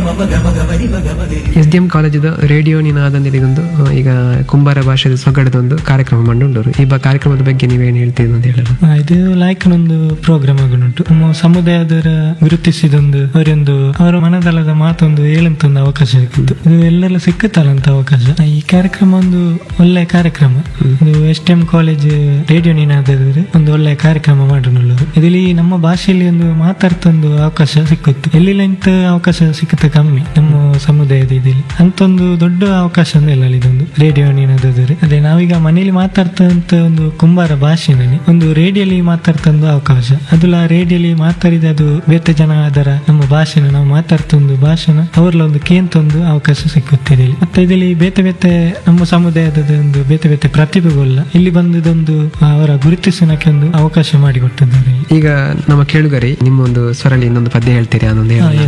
S D M ಕಾಲೇಜದ radio Ninada ಇದೊಂದು ಆ, ಈಗ ಕುಂಬಾರ ಭಾಷೆದ ಸೊಗಡದೊಂದು ಕಾರ್ಯಕ್ರಮ ಮಂಡುಂಡರು ಈ ಬ- ಕಾರ್ಯಕ್ರಮದ ಬಗ್ಗೆ ನೀವೇನು ಹೇಳ್ತೀರಿ ಅಂತ ಹೇಳಲು ಆ, ಇದು ಲಾಯ್ಕನೊಂದು ಪ್ರೋಗ್ರಾಮ್ ಆಗುಂಟು ನಮ್ಮ ಸಮುದಾಯದವರ ಗುರುತಿಸಿದೊಂದು ಅವರೊಂದು ಅವರ ಮನದಲ್ಲದ ಮಾತೊಂದು ಹೇಳಂತೊಂದು ಅವಕಾಶ ಸಿಕ್ಕಿತ್ತು ಇದು ಎಲ್ಲೆಲ್ಲ ಸಿಕ್ಕುತ್ತಲ್ಲ ಅಂತ ಅವಕಾಶ ಆ, ಈ ಕಾರ್ಯಕ್ರಮ ಒಂದು ಒಳ್ಳೆ ಕಾರ್ಯಕ್ರಮ ಇದು S T M college radio ನೀನಾದ್ರೆ ಒಂದು ಒಳ್ಳೆ ಕಾರ್ಯಕ್ರಮ ಮಾಡೋಣಲ್ಲರು ಇದರಲ್ಲಿ ನಮ್ಮ ಭಾಷೆಯಲ್ಲಿ ಒಂದು ಮಾತಾಡ್ತೊಂದು ಅವಕಾಶ ಸಿಕ್ಕುತ್ತೆ ಎಲ್ಲಿಲ್ಲ ಇಂಥ ಅವಕಾಶ ಸಿಕ್ಕುತ್ತೆ ಕಮ್ಮಿ ನಮ್ಮ ಸಮುದಾಯದ ಇದಲ್ಲಿ ಅಂತೊಂದು ದೊಡ್ಡ ಅವಕಾಶ ಅಂದ್ರೆ ಇಲ್ಲ ಇದೊಂದು ರೇಡಿಯೋ ನೀನಾದ್ರೆ ಅದೇ ನಾವೀಗ ಮನೇಲಿ ಮಾತಾಡ್ತಂತ ಒಂದು ಕುಂಬಾರ ಭಾಷೆನಲ್ಲಿ ಒಂದು ರೇಡಿಯೋಲಿ ಮಾತಾಡ್ತಂದು ಅವಕಾಶ ಅದುಲ ರೇಡಿಯೋಲಿ ಮಾತಾಡಿದ ಅದು ಬೇತೆ ಜನ ಅದರ ನಮ್ಮ ಭಾಷೆನ ನಾವು ಮಾತಾಡ್ತೊಂದು ಭಾಷೆನ ಅವ್ರಲ್ಲ ಒಂದು ಕೇಂತೊಂದು ಅವಕಾಶ ಸಿಕ್ಕುತ್ತೆ ಇದರಲ್ಲಿ ಮತ್ತೆ ಇದರಲ್ಲಿ ಬೇತೆ ಬೇತೆ ನಮ್ಮ ಸಮುದಾಯದ ಒಂದು ಬೇತೆ ಬೇತೆ ಪ್ರತಿಭೆಗಳ ಇಲ್ಲಿ ಬಂದದೊಂದು ಅವರ ಗುರುತಿಸೋಣಕ್ಕೆ ಒಂದು ಅವಕಾಶ ಮಾಡಿಕೊಟ್ಟಿದ್ದಾರೆ ಈಗ ನಮ್ಮ ಕೇಳುಗರಿ ನಿಮ್ಮ ಒಂದು ಸ್ವರಲ್ಲಿ ಇನ್ನೊಂದು ಪದ್ಯ ಹೇಳ್ತೀರಿ ಅನ್ನೊಂದು ಹೇಳಿ